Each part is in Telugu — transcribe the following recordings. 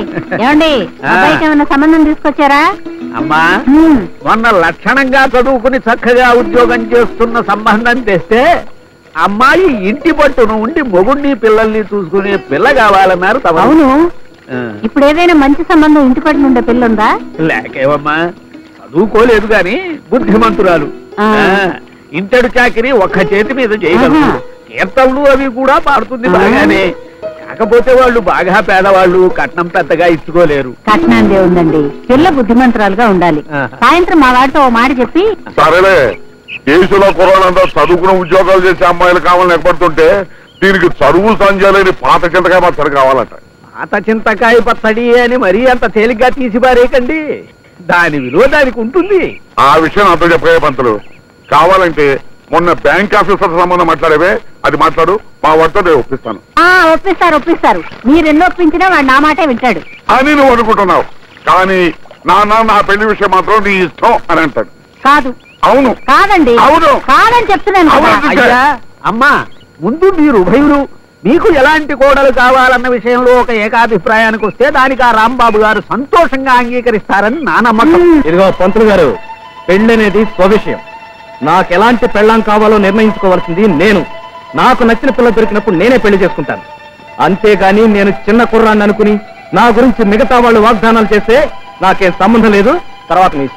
ఏమండి ఆ. అబ్బాయికి ఏమన్నా సంబంధం తీసుకొచ్చారా అమ్మా ఉమ్. మొన్న లక్షణంగా చదువుకుని చక్కగా ఉద్యోగం చేస్తున్న సంబంధం తెస్తే అమ్మాయి ఇంటి పట్టును ఉండి మొగుడిని పిల్లల్ని చూసుకునే పిల్ల కావాలన్నారు తమ అవును ఇప్పుడు ఏదైనా మంచి సంబంధం ఇంటి పట్ల ఉండే పిల్లుందా లేకేవమ్మా చదువుకోలేదు గాని బుద్ధిమంతురాలు ఆ. ఆ, ఇంటడు చాకిరి ఒక్క చేతి మీద చేయగలరు ఆహా. కీర్తనలు అవి కూడా పాడుతుంది ఆ. బాగానే కాకపోతే వాళ్ళు బాగా పేదవాళ్ళు కట్నం పెద్దగా ఇచ్చుకోలేరు కట్నాందే ఉందండి పిల్ల బుద్ధిమంతురాలుగా ఉండాలి ఆహా. సాయంత్రం మా వాడితో ఓ మాట చెప్పి సరేలే దేశంలో కుర్రాళ్ళంతా చదువుకున్న ఉద్యోగాలు చేసే అమ్మాయిలు కావాలని ఎగబడుతుంటే దీనికి చదువు సంజయలేని పాత చింతకాయ పచ్చడి కావాలంట పాత చింతకాయ పచ్చడి అని మరీ అంత తేలిగ్గా తీసి పారేయకండి దాని విలువ దానికి ఉంటుంది ఆ విషయం నాతో చెప్పే పంతులు కావాలంటే మొన్న బ్యాంక్ ఆఫీసర్ సంబంధం మాట్లాడేవే అది మాట్లాడు మా వాడితో నేను ఒప్పిస్తాను ఆ ఒప్పిస్తారు ఒప్పిస్తారు మీరు ఎన్నో ఒప్పించినా వాడు నా మాటే వింటాడు అని నువ్వు అనుకుంటున్నావు కానీ నాన్న నా పెళ్లి విషయం మాత్రం నీ ఇష్టం అని అంటాడు కాదు అవును కాదండి అవును. కాదని చెప్తున్నాను కదా. అవును. అయ్యా అమ్మా ముందు మీరు ఉభయులు మీకు ఎలాంటి కోడలు కావాలన్న విషయంలో ఒక ఏకాభిప్రాయానికి వస్తే దానికి ఆ రాంబాబు గారు సంతోషంగా అంగీకరిస్తారని నా నమ్మకం మ్మ్. ఇదిగో పంతులు గారు పెళ్ళనేది స్వవిషయం నాకు ఎలాంటి పెళ్ళాం కావాలో నిర్ణయించుకోవాల్సింది నేను నాకు నచ్చిన పిల్ల దొరికినప్పుడు నేనే పెళ్లి చేసుకుంటాను అంతేగాని నేను చిన్న కుర్రాన్ని అనుకుని నా గురించి మిగతా వాళ్ళు వాగ్దానాలు చేస్తే నాకేం సంబంధం లేదు తర్వాత నీ ఇష్టం.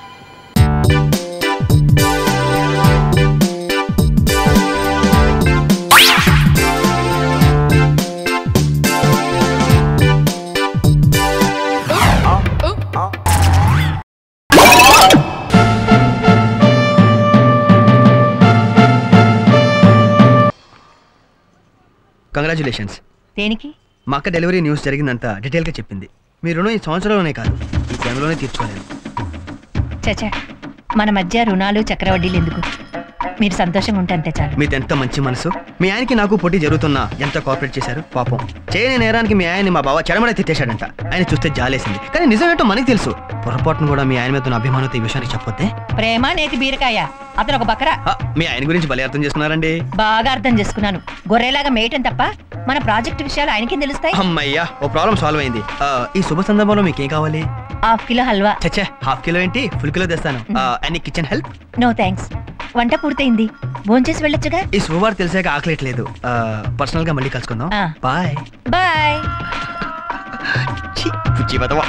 కంగ్రాచులేషన్స్ దేనికి మా అక్క డెలివరీ న్యూస్ జరిగిందంతా డీటెయిల్గా చెప్పింది మీ రుణం ఈ సంవత్సరంలోనే కాదు ఈ టైంలోనే తీర్చుకోలేను చచా మన మధ్య రుణాలు చక్రవడ్డీలు ఎందుకు మీరు సంతోషంగా ఉంటే అంతే చాలు మీది ఎంత మంచి మనసు మీ ఆయనకి నాకు పోటీ జరుగుతున్నా ఎంత కోఆపరేట్ చేశారు పాపం చేయని నేరానికి మీ ఆయన్ని మా బావ చెడమడ తిట్టేశాడంట ఆయన చూస్తే జాలేసింది కానీ నిజం ఏంటో మనకి తెలుసు పొరపాటును కూడా మీ ఆయన మీద ఉన్న అభిమానంతో ఈ విషయానికి చెప్పొద్దే ప్రేమ నేతి బీరకాయ అతను ఒక బకరా ఆ, మీ ఆయన గురించి బలి అర్థం చేసుకున్నారండి బాగా అర్థం చేసుకున్నాను గొర్రెలాగా మేయటం తప్ప మన ప్రాజెక్ట్ విషయాలు ఆయనకేం తెలుస్తాయి అమ్మయ్యా ఓ ప్రాబ్లం సాల్వ్ అయింది ఆ, ఈ శుభ సందర్భంలో మీకేం కావాలి హాఫ్ కిలో హల్వా చచ్చే హాఫ్ కిలో ఏంటి ఫుల్ కిలో తెస్తాను అన్ని కిచెన్ హెల్ప్ నో థ్యాంక్స్ వంట పూర్తయింది భోంచేసి వెళ్ళొచ్చుగా ఈ శుభవార్త తెలిసాక ఆకలేట్లేదు పర్సనల్ గా మళ్ళీ కలుసుకుందాం ఆ. బాయ్ బాయ్ ఛీ, బుజ్జి బతవా.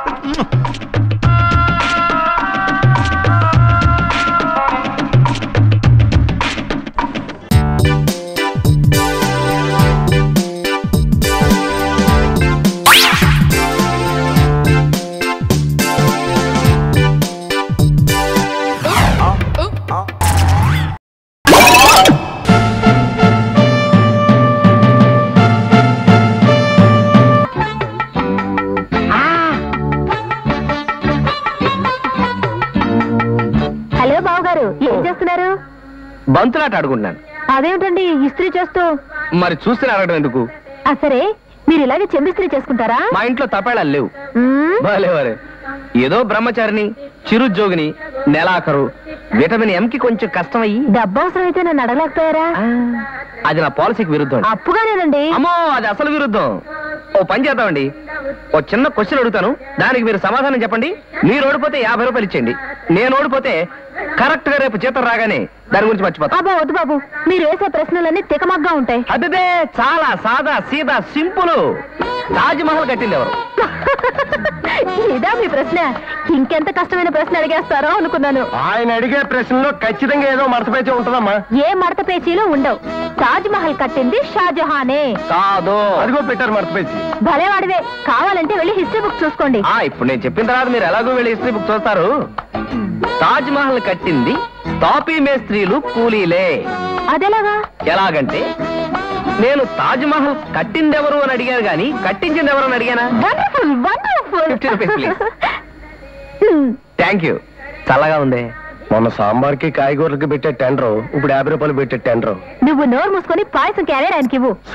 హలో బాబు గారు ఏం చేస్తున్నారు బంతులాట ఆడుకుంటున్నాను అదేమిటండి ఇస్త్రీ చేస్తూ మరి చూస్తే అడగడం ఎందుకు ఆ సరే మీరు ఇలాగే చెంబిస్త్రీ చేసుకుంటారా మా ఇంట్లో తపేళాలు లేవు మ్మ్. బాలేవారే ఏదో బ్రహ్మచారిని చిరుద్యోగిని నెలాఖరు విటమిన్ ఎం కి కొంచెం కష్టం అయ్యి డబ్బు అవసరం అయితే నన్ను అడగలేకపోయారా ఆ, అది నా పాలసీకి విరుద్ధం అప్పుగానేనండి అమ్మో అది అసలు విరుద్ధం ఓ పని చేద్దామండి ఓ చిన్న క్వశ్చన్ అడుగుతాను దానికి మీరు సమాధానం చెప్పండి మీరు ఓడిపోతే యాభై రూపాయలు ఇచ్చేయండి నేను ఓడిపోతే కరెక్ట్ గా రేపు జీతం రాగానే దాని గురించి మర్చిపోతా బాబా వద్దు బాబు మీరు వేసే ప్రశ్నలన్నీ తికమగ్గా ఉంటాయి అదే చాలా సాదా సీదా సింపుల్ తాజ్ మహల్ కట్టింది ఎవరు ఇదా మీ ప్రశ్న ఇంకెంత కష్టమైన ప్రశ్న అడిగేస్తారో అనుకున్నాను ఆయన అడిగే ప్రశ్నలో ఖచ్చితంగా ఏదో మడతపేచే ఉంటుందమ్మా ఏ మడత పేచీలు ఉండవు తాజ్ మహల్ కట్టింది షాజహానే కాదు అదిగో పెట్టారు మడతపేచి భలే వాడివే కావాలంటే వెళ్ళి హిస్టరీ బుక్ చూసుకోండి ఆ ఇప్పుడు నేను చెప్పిన తర్వాత మీరు ఎలాగో వెళ్ళి హిస్టరీ బుక్ చూస్తారు తాజ్ మహల్ కట్టింది తాపీ మేస్త్రీలు కూలీలే అదెలాగా ఎలాగంటే నేను తాజ్ మహల్ కట్టిందెవరు అని అడిగాను గాని కట్టించింది ఎవరు అని అడిగానా wonderful wonderful 50 rupees, please. Thank you చల్లగా ఉంది మొన్న సాంబార్కి కాయగూరలకి పెట్టే టెండర్ ఇప్పుడు యాభై రూపాయలు పెట్టే టెండర్ నువ్వు నోరు మూసుకొని పాయసం క్యారియర్ ఆయనకి ఇవ్వు సరే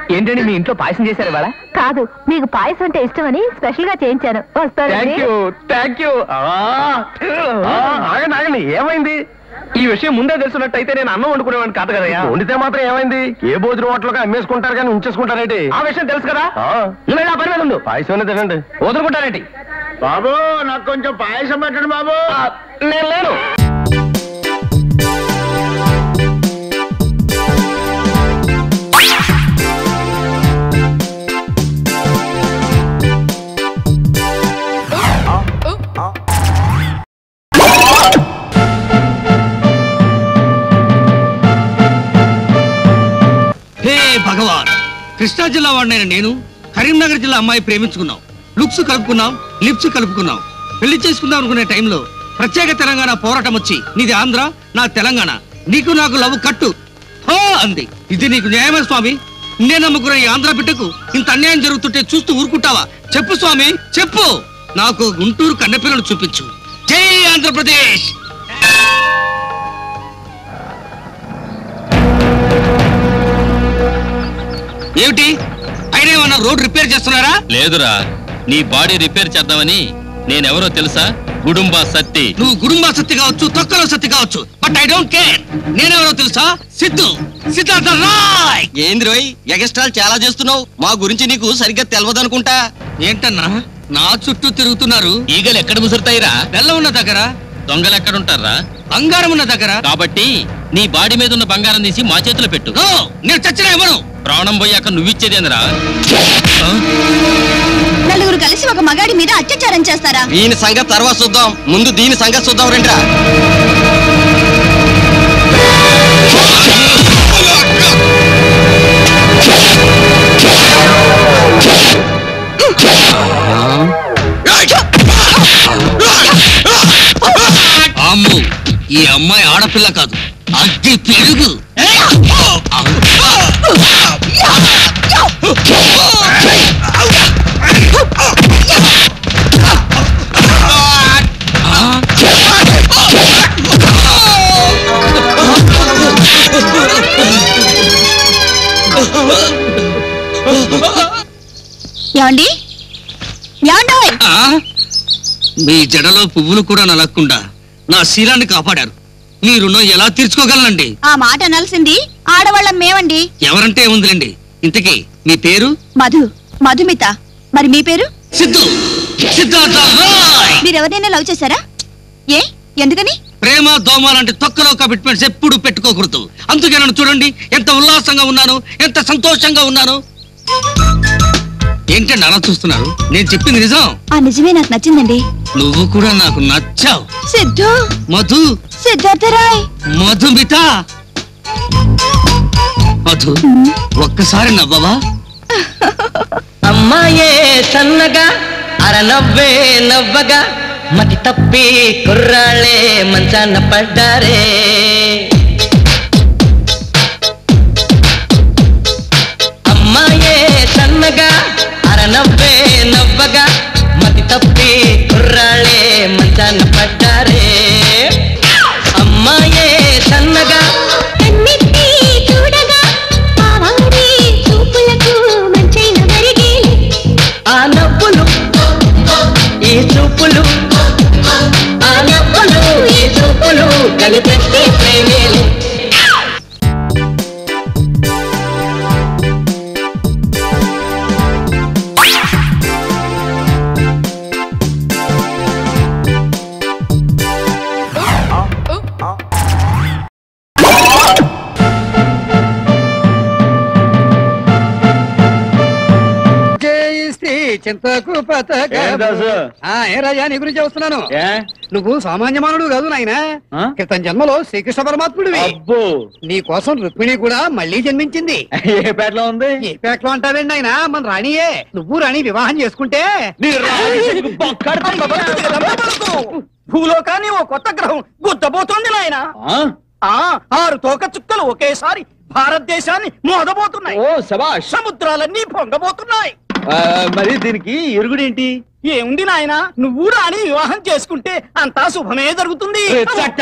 ఏంటండి మీ ఇంట్లో పాయసం చేశారు ఇవాళ కాదు మీకు పాయసం అంటే ఇష్టమని స్పెషల్ గా చేయించాను వస్తానండి థ్యాంక్ యూ థ్యాంక్ యూ ఆగండి ఆగండి ఏమైంది ఈ విషయం ముందే తెలుసున్నట్టయితే నేను అన్నం వండుకునేవాడిని కాదు కదయ్యా వండితే మాత్రం ఏమైంది ఏ భోజనం హోటల్గా అమ్మేసుకుంటారు కానీ ఉంచేసుకుంటారేంటి ఆ విషయం తెలుసు కదా నువ్వు వెళ్ళి ఆ పని మీద ఉండు పాయసం తినండి వదులుకుంటారేంటి బాబు నాకు కొంచెం పాయసం పెట్టండి బాబు ఆ, నేను లేను హే భగవాన్ కృష్ణా జిల్లా వాడినైన నేను కరీంనగర్ జిల్లా అమ్మాయి ప్రేమించుకున్నాం లుక్స్ కలుపుకున్నాం లిప్స్ కలుపుకున్నాం పెళ్లి చేసుకుందాం అనుకునే టైంలో ప్రత్యేక తెలంగాణ పోరాటం వచ్చి నీది ఆంధ్ర నా తెలంగాణ నీకు నాకు లవ్ కట్టు హో అంది ఇది నీకు న్యాయమే స్వామి నేను నమ్ముకున్న ఈ ఆంధ్ర బిడ్డకు ఇంత అన్యాయం జరుగుతుంటే చూస్తూ ఊరుకుంటావా చెప్పు స్వామి చెప్పు నాకు గుంటూరు కన్నెపిల్లలు చూపించు జై ఆంధ్రప్రదేశ్ ఏమిటి అయినా ఏమన్నా రోడ్ రిపేర్ చేస్తున్నారా లేదురా నీ బాడీ రిపేర్ చేద్దామని నేనెవరో తెలుసా గుడుంబా సత్తి నువ్వు గుడుంబా సత్తి కావచ్చు తొక్కలో సత్తి కావచ్చు బట్ ఐ డోంట్ కేర్ నేనెవరో తెలుసా సిద్ధు సిద్ధార్థ రాయ్ ఏంది రోయ్ ఎగస్ట్రాల్ చాలా చేస్తున్నావు మా గురించి నీకు సరిగ్గా తెలవదనుకుంటా ఏంటన్నా నా చుట్టూ తిరుగుతున్నారు ఈగలు ఎక్కడ ముసురుతాయిరా బెల్లం ఉన్న దగ్గర దొంగలు ఎక్కడుంటారా బంగారం ఉన్న దగ్గర కాబట్టి నీ బాడీ మీద ఉన్న బంగారం తీసి మా చేతిలో పెట్టు నో నేను చచ్చిన ఇవ్వను ప్రాణం పోయాక నువ్విచ్చేదేంద్రా నలుగురు కలిసి ఒక మగాడి మీద అత్యాచారం చేస్తారా దీని సంగతి తర్వాత చూద్దాం ముందు దీని సంగతి చూద్దాం రండిరా అమ్ము ఈ అమ్మాయి ఆడపిల్ల కాదు అగ్గి పెరుగు ఏమండి ఏమండోయ్ ఆ? మీ జడలో పువ్వులు కూడా నలగకుండా నా శీలాన్ని కాపాడారు మీ రుణం ఎలా తీర్చుకోగలనండి ఆ మాట అనాల్సింది ఆడవాళ్ళం మేమండి ఎవరంటే ఉందిలేండి ఇంతకీ మీ పేరు మధు మధుమిత మరి మీ పేరు సిద్ధు సిద్ధార్థ రాయ్ మీరెవరైనా లవ్ చేశారా ఏ ఎందుకని ప్రేమ దోమ లాంటి తొక్కలో కమిట్మెంట్స్ ఎప్పుడు పెట్టుకోకూడదు అందుకే నన్ను చూడండి ఎంత ఉల్లాసంగా ఉన్నాను ఎంత సంతోషంగా ఉన్నాను ఏంటండి అలా చూస్తున్నారు నేను చెప్పింది నిజం ఆ నిజమే నాకు నచ్చిందండి నువ్వు కూడా నాకు నచ్చావు సిద్ధు మధు సిద్ధార్థరాయ్ మధుమిత మధు ఒక్కసారి నవ్వవా అమ్మాయే సన్నగా అరనవ్వే నవ్వగా మతి తప్పి కుర్రాళ్ళే మంచాన పడ్డారే అమ్మాయే సన్నగా అరనవ్వే నవ్వగా మతి తప్పి కుర్రాళ్ళే మంచాన పడ్డారే అమ్మాయే సన్నగా కన్నెత్తి చూడగా పావాడి చూపులకు మంచైన మరిగేలే ఆ నవ్వులు ఈ చూపులు ఆ నవ్వులు ఈ చూపులు కలిపెట్టి ప్రేమేలు చింతకు పతక ఏ రాజా నీ గురించి వస్తున్నాను నువ్వు సామాన్య మానవుడు కాదు నాయన క్రితం జన్మలో శ్రీకృష్ణ పరమాత్ముడివి అబ్బో నీ కోసం రుక్మిణి కూడా మళ్ళీ జన్మించింది ఏ పేటలో ఉంది ఏ పేకలో అంటావేండి ఆయన మన రాణియే నువ్వు రాణి వివాహం చేసుకుంటే భూలోకాన్ని ఓ కొత్త గ్రహం గుద్దబోతోంది నాయన ఆ ఆరు తోక చుక్కలు ఒకేసారి భారతదేశాన్ని మోదబోతున్నాయి ఓ శబాష్ సముద్రాలన్నీ పొంగబోతున్నాయి ఆ, మరి దీనికి ఇరుగుడేంటి ఏముంది నాయన నువ్వు రాణి వివాహం చేసుకుంటే అంతా శుభమే జరుగుతుంది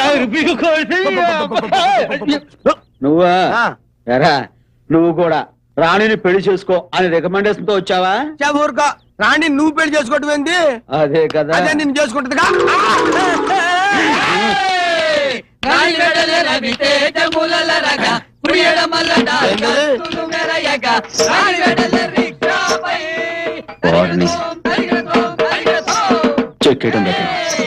నువ్వా ఆ. ఎరా నువ్వు కూడా రాణిని పెళ్లి చేసుకో అని రికమెండేషన్ తో వచ్చావా ఊరుకో రాణి నువ్వు పెళ్లి చేసుకోవటం ఏంది అదే కదా అదే నేను చేసుకుంటుందిగా చెక్కేయడం దగ్గర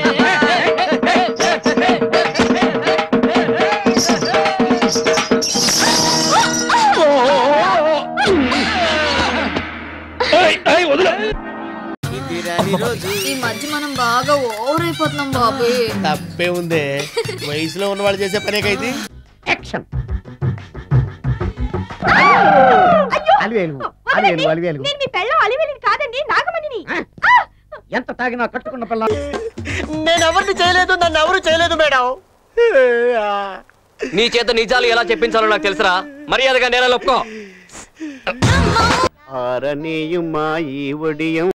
ఈ మధ్య మనం బాగా ఓవర్ అయిపోతున్నాం బాబు తప్పే ఉంది వయసులో ఉన్న వాళ్ళు చేసే పనేకైతే అలివేలు అలివేలు అలివేలు నేను మీ పెళ్ళం అలివేలిని కాదండి నాగమణిని ఎంత తాగినా కట్టుకున్న పిల్ల నేను ఎవరిని చేయలేదు నన్ను ఎవరు చేయలేదు మేడం నీ చేత నిజాలు ఎలా చెప్పించాలో నాకు తెలుసురా మర్యాదగా నేల ఒప్పుకో ఆరనీయుమా ఈ ఒడియం